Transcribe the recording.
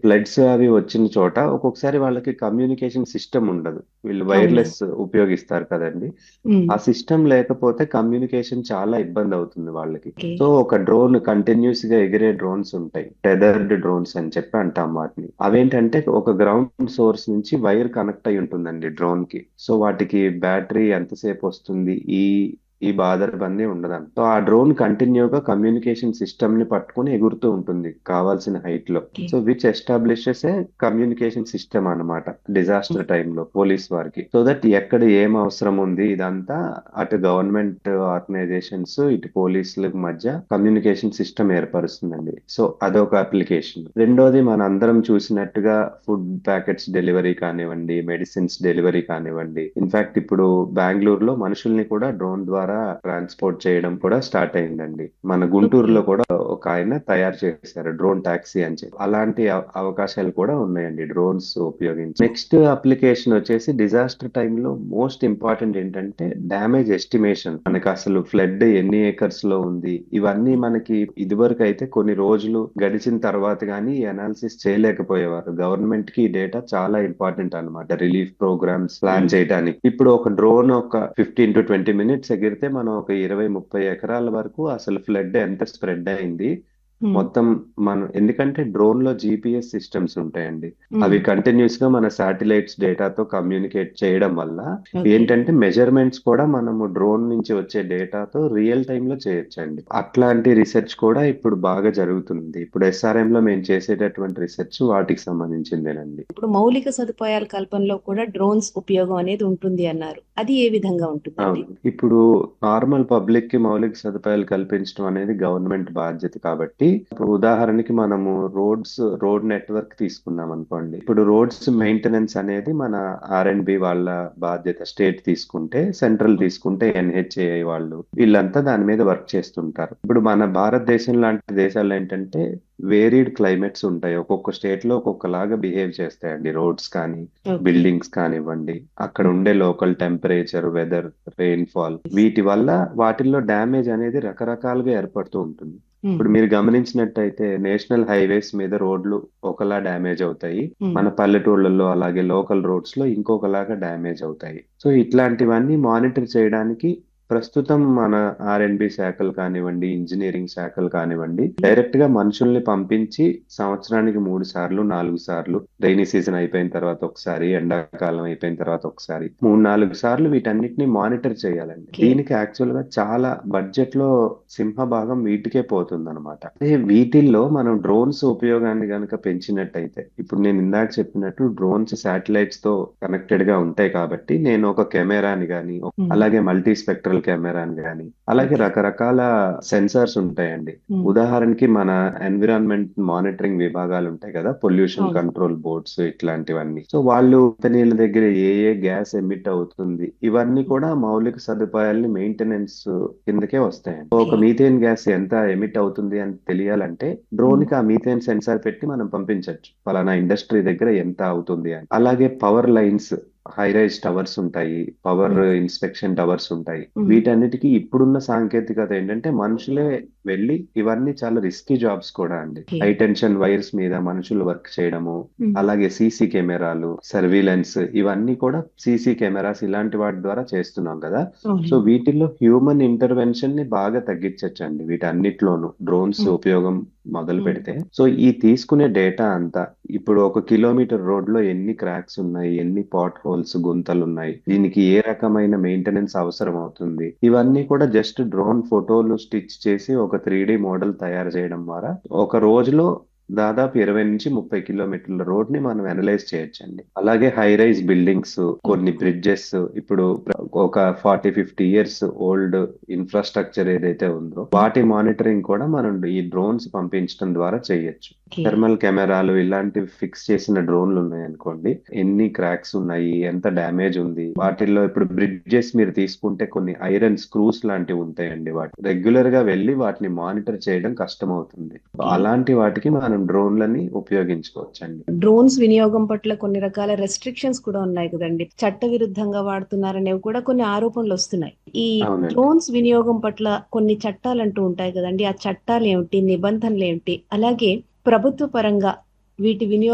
floods అవి వచ్చిన చోట ఒక్కొక్కసారి వాళ్ళకి కమ్యూనికేషన్ సిస్టమ్ ఉండదు వీళ్ళు అవును వైర్లెస్ ఉపయోగిస్తారు కదండి ఉమ్, ఆ సిస్టమ్ లేకపోతే కమ్యూనికేషన్ చాలా ఇబ్బంది అవుతుంది వాళ్ళకి ఓకే సో ఒక డ్రోన్ కంటిన్యూస్ గా ఎగిరే డ్రోన్స్ ఉంటాయి టెదర్డ్ డ్రోన్స్ అని చెప్పి అంటాం వాటిని అవేంటంటే ఒక గ్రౌండ్ సోర్స్ నుంచి వైర్ కనెక్ట్ అయి ఉంటుందండి డ్రోన్ కి సో వాటికి బ్యాటరీ ఎంతసేపు వస్తుంది ఈ ఈ బాధరబంది ఉండదండి సో ఆ డ్రోన్ కంటిన్యూగా కమ్యూనికేషన్ సిస్టమ్ ని పట్టుకుని ఎగురుతూ ఉంటుంది కావాల్సిన హైట్ లో okay so which establishes a communication system అన్నమాట డిజాస్టర్ టైంలో పోలీస్ వారికి సో దట్ ఎక్కడ ఏం అవసరం ఉంది ఇదంతా అటు గవర్నమెంట్ ఆర్గనైజేషన్స్ ఇటు పోలీసుల మధ్య కమ్యూనికేషన్ సిస్టమ్ ఏర్పరుస్తుందండి సో అదొక అప్లికేషన్ రెండోది మన అందరం చూసినట్టుగా ఫుడ్ ప్యాకెట్స్ డెలివరీ కానివ్వండి మెడిసిన్స్ డెలివరీ కానివ్వండి ఇన్ఫాక్ట్ ఇప్పుడు బెంగళూరులో మనుషుల్ని కూడా డ్రోన్ ద్వారా ట్రాన్స్పోర్ట్ చేయడం కూడా స్టార్ట్ అయిందండి మన ఓకే గుంటూరులో కూడా ఒక ఆయన తయారు చేశారు డ్రోన్ టాక్సీ అని చెప్పి అలాంటి అవ- అవకాశాలు కూడా ఉన్నాయండి డ్రోన్స్ ఉపయోగించి నెక్స్ట్ అప్లికేషన్ వచ్చేసి డిజాస్టర్ టైంలో మోస్ట్ ఇంపార్టెంట్ ఏంటంటే డ్యామేజ్ ఎస్టిమేషన్ మనకి అసలు ఫ్లడ్ ఎన్ని ఏకర్స్ లో ఉంది ఇవన్నీ మనకి ఇదివరకు అయితే కొన్ని రోజులు గడిచిన తర్వాత కానీ ఈ అనాలిసిస్ చేయలేకపోయేవారు గవర్నమెంట్ కి ఈ డేటా చాలా ఇంపార్టెంట్ అన్నమాట రిలీఫ్ ప్రోగ్రామ్స్ ప్లాన్ ఉమ్, చేయడానికి ఇప్పుడు ఒక డ్రోన్ ఒక ఫిఫ్టీన్ టు ట్వంటీ మినిట్స్ ఎగిరితే మనం ఒక ఇరవై ముప్పై ఎకరాల వరకు అసలు ఫ్లడ్ ఎంత స్ప్రెడ్ అయింది ఉమ్, మొత్తం మనం ఎందుకంటే డ్రోన్ లో జిపిఎస్ సిస్టమ్స్ ఉంటాయండి అవి ఉమ్, కంటిన్యూస్ గా మన శాటిలైట్స్ డేటాతో కమ్యూనికేట్ చేయడం వల్ల ఓకే ఏంటంటే మెజర్మెంట్స్ కూడా మనము డ్రోన్ నుంచి వచ్చే డేటాతో రియల్ టైమ్ లో చేయొచ్చండి అట్లాంటి రీసెర్చ్ కూడా ఇప్పుడు బాగా జరుగుతుంది ఇప్పుడు ఎస్ఆర్ఎం లో మేము చేసేటటువంటి రీసెర్చ్ వాటికి సంబంధించిందేనండి ఇప్పుడు మౌలిక సదుపాయాల కల్పనలో కూడా డ్రోన్స్ ఉపయోగం అనేది ఉంటుంది అన్నారు అది ఏ విధంగా ఉంటుందండి అవును ఇప్పుడు నార్మల్ పబ్లిక్ కి మౌలిక సదుపాయాలు కల్పించడం అనేది గవర్నమెంట్ బాధ్యత కాబట్టి ఇప్పుడు ఉదాహరణకి మనము రోడ్స్ రోడ్ నెట్వర్క్ తీసుకున్నాం అనుకోండి ఇప్పుడు రోడ్స్ మెయింటెనెన్స్ అనేది మన ఆర్ అండ్ బి వాళ్ళ బాధ్యత స్టేట్ తీసుకుంటే సెంట్రల్ తీసుకుంటే ఎన్హెచ్ఏఐ వాళ్ళు వీళ్ళంతా దాని మీద వర్క్ చేస్తుంటారు ఇప్పుడు మన భారతదేశం లాంటి దేశాలు ఏంటంటే వేరీడ్ క్లైమేట్స్ ఉంటాయి ఒక్కొక్క స్టేట్ లో ఒక్కొక్కలాగా బిహేవ్ చేస్తాయండి రోడ్స్ కానీ ఓకే బిల్డింగ్స్ కానివ్వండి అక్కడ ఉండే లోకల్ టెంపరేచర్ వెదర్ రెయిన్ఫాల్ వీటి వల్ల వాటిల్లో డ్యామేజ్ అనేది రకరకాలుగా ఏర్పడుతూ ఉంటుంది ఉమ్, ఇప్పుడు మీరు గమనించినట్టయితే నేషనల్ హైవేస్ మీద రోడ్లు ఒకలా డ్యామేజ్ అవుతాయి ఉమ్, మన పల్లెటూళ్ళల్లో అలాగే లోకల్ రోడ్స్ లో ఇంకొకలాగా డ్యామేజ్ అవుతాయి సో ఇట్లాంటివన్నీ మానిటర్ చేయడానికి ప్రస్తుతం మన ఆర్ అండ్ బి శాఖలు కానివ్వండి ఇంజనీరింగ్ శాఖలు కానివ్వండి డైరెక్ట్ గా మనుషుల్ని పంపించి సంవత్సరానికి మూడు సార్లు నాలుగు సార్లు రైనీ సీజన్ అయిపోయిన తర్వాత ఒకసారి ఎండాకాలం అయిపోయిన తర్వాత ఒకసారి మూడు నాలుగు సార్లు వీటన్నిటిని మానిటర్ చేయాలండి ఓకే దీనికి యాక్చువల్ గా చాలా బడ్జెట్ లో సింహభాగం వీటికే పోతుంది అనమాట వీటిల్లో మనం డ్రోన్స్ ఉపయోగాన్ని గనుక పెంచినట్టయితే ఇప్పుడు నేను ఇందాక చెప్పినట్టు డ్రోన్స్ శాటిలైట్స్ తో కనెక్టెడ్ గా ఉంటాయి కాబట్టి నేను ఒక కెమెరాని కానీ ఉమ్, అలాగే మల్టీ స్పెక్ట్రల్ కెమెరాని కానీ అలాగే ఓకే రకరకాల సెన్సార్స్ ఉంటాయండి ఉమ్, ఉదాహరణకి మన ఎన్విరాన్మెంట్ మానిటరింగ్ విభాగాలు ఉంటాయి కదా పొల్యూషన్ అవును కంట్రోల్ బోర్డ్స్ ఇట్లాంటివన్నీ సో వాళ్ళు కంపెనీల దగ్గర ఏ ఏ గ్యాస్ ఎమిట్ అవుతుంది ఇవన్నీ కూడా మౌలిక సదుపాయాలని మెయింటెనెన్స్ కిందకే వస్తాయండి సో ఓకే ఒక మీథేన్ గ్యాస్ ఎంత ఎమిట్ అవుతుంది అని తెలియాలంటే డ్రోన్ ఉమ్, కి ఆ మీథేన్ సెన్సార్ పెట్టి మనం పంపించవచ్చు ఫలానా ఇండస్ట్రీ దగ్గర ఎంత అవుతుంది అని అలాగే power lines high rise towers ఉంటాయి పవర్ ఉమ్, ఇన్స్పెక్షన్ టవర్స్ ఉంటాయి ఉమ్, వీటన్నిటికీ ఇప్పుడున్న సాంకేతికత ఏంటంటే మనుషులే వెళ్ళి ఇవన్నీ చాలా రిస్కీ జాబ్స్ కూడా అండి ఓకే హై టెన్షన్ వైర్స్ మీద మనుషులు వర్క్ చేయడము ఉమ్, అలాగే సీసీ కెమెరాలు సర్వీలెన్స్ ఇవన్నీ కూడా సీసీ కెమెరాస్ ఇలాంటి వాటి ద్వారా చేస్తున్నాం కదా సో అవునండి వీటిల్లో హ్యూమన్ ఇంటర్వెన్షన్ ని బాగా తగ్గించచ్చండి వీటన్నిటిలోనూ డ్రోన్స్ ఉమ్, ఉపయోగం మొదలు ఉమ్, పెడితే సో ఈ తీసుకునే డేటా అంతా ఇప్పుడు ఒక కిలోమీటర్ రోడ్ లో ఎన్ని క్రాక్స్ ఉన్నాయి ఎన్ని పాట్ హోల్స్ గుంతలు ఉన్నాయి దీనికి ఏ రకమైన మెయింటెనెన్స్ అవసరం అవుతుంది ఇవన్నీ కూడా జస్ట్ డ్రోన్ ఫోటోలు స్టిచ్ చేసి ఒక త్రీ డి మోడల్ తయారు చేయడం ద్వారా ఒక రోజులో దాదాపు ఇరవై నుంచి ముప్పై కిలోమీటర్ల రోడ్ ని మనం అనలైజ్ చేయొచ్చండి అలాగే హై రైజ్ బిల్డింగ్స్ కొన్ని ఓకే బ్రిడ్జెస్ ఇప్పుడు ప్ర- ఒక forty fifty years old infrastructure ఏదైతే ఉందో వాటి మానిటరింగ్ కూడా మనం ఈ డ్రోన్స్ పంపించడం ద్వారా చేయొచ్చు ఓకే థర్మల్ కెమెరాలు ఇలాంటివి ఫిక్స్ చేసిన డ్రోన్లు ఉన్నాయి అనుకోండి ఎన్ని క్రాక్స్ ఉన్నాయి ఎంత డ్యామేజ్ ఉంది వాటిల్లో ఇప్పుడు బ్రిడ్జెస్ మీరు తీసుకుంటే కొన్ని ఐరన్ స్క్రూస్ లాంటివి ఉంటాయండి వాటి రెగ్యులర్ గా వెళ్ళి వాటిని మానిటర్ చేయడం కష్టం అవుతుంది ఓకే అలాంటి వాటికి మనం డ్రోన్లని ఉపయోగించుకోవచ్చండి డ్రోన్స్ వినియోగం పట్ల కొన్ని రకాల రెస్ట్రిక్షన్స్ కూడా ఉన్నాయి కదండి చట్ట విరుద్ధంగా వాడుతున్నారనేవి కూడా కొన్ని ఆరోపణలు వస్తున్నాయి ఈ అవునండి డ్రోన్స్ వినియోగం పట్ల కొన్ని చట్టాలు అంటూ ఉంటాయి కదండి ఆ చట్టాలు ఏమిటి నిబంధనలు ఏమిటి అలాగే ప్రభుత్వ పరంగా వీటి వినియోగం